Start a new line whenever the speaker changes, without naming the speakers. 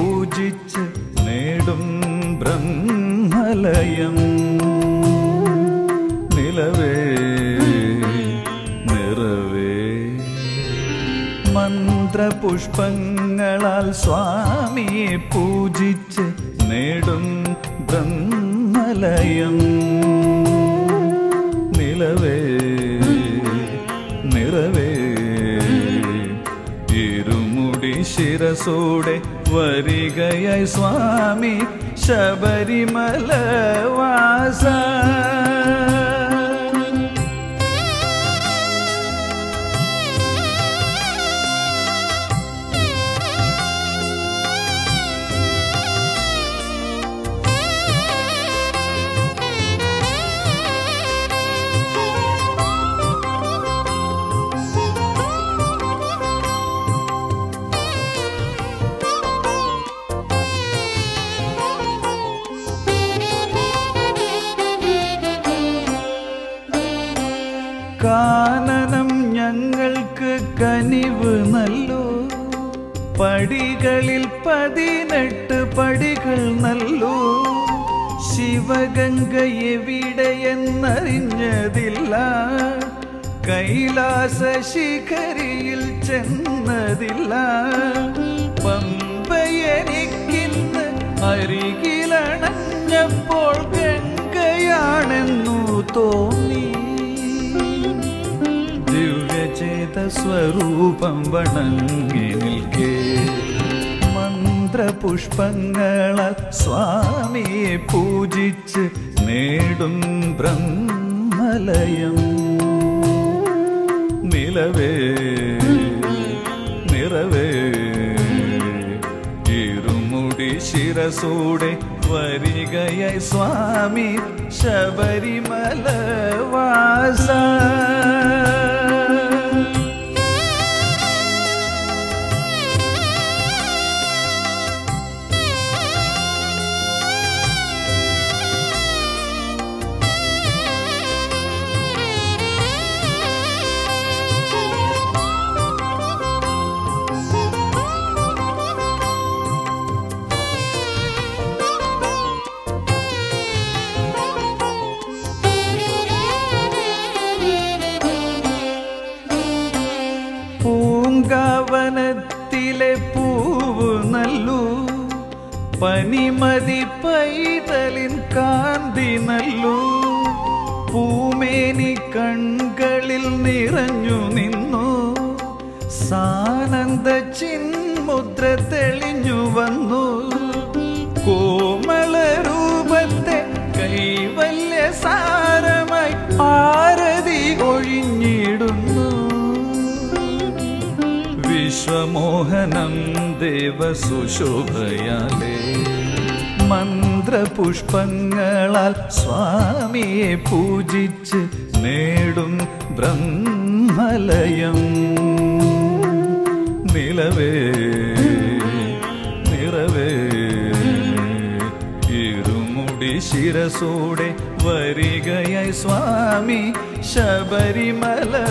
പൂജിച്ച് നേടും ബ്രഹ്മലയം നിലവേ നിറവേ മന്ത്രപുഷ്പങ്ങളാൽ സ്വാമിയെ പൂജിച്ച് നേടും ബ്രഹ്മലയം നിലവേ നിറവേ ഇരുമുടി ശിരസോടെ വരികയായി സ്വാമി ശബരിമല വാസ കാനനം ഞങ്ങൾക്ക് കനിവ് നല്ലോ പടികളിൽ പതിനെട്ട് പടികൾ നല്ലോ ശിവഗംഗ എവിടെയെന്നറിഞ്ഞതില്ല കൈലാസ ശിഖരിയിൽ ചെന്നതില്ല പമ്പയനിക്കിന്ന് അരികിലണഞ്ഞപ്പോൾ ഗംഗയാണെന്നു തോന്നി ദിവ്യചേത സ്വരൂപം വണങ്ങി നിൽക്കേ മന്ത്രപുഷ്പങ്ങളാൽ സ്വാമിയെ പൂജിച്ച് നേടും ബ്രഹ്മലയം നിലവേ നിറവേ ഇരുമുടി ശിരസൂടെ വരികയായി സ്വാമി ശബരിമല വാസ പൂങ്കാവനത്തിലെ പൂവ് നല്ലു പനിമതി പൈതലിൻ കാന്തി നല്ലു പൂമേനി കൺകളിൽ നിറഞ്ഞു നിന്നു സാനന്ദ ചിന്മുദ്ര തെളിഞ്ഞു വന്നു കോമള രൂപത്തെ കൈവല്യ സാരമായി ആരതി ഒഴിഞ്ഞിടുന്നു വിശ്വമോഹനം ദേവസുശോഭയാലേ മന്ത്രപുഷ്പങ്ങളാൽ സ്വാമിയെ പൂജിച്ച് നേടും ബ്രഹ്മലയം നിലവേ നിറവേ ഇരുമുടി ശിരസൂടെ വരികയായി സ്വാമി ശബരിമല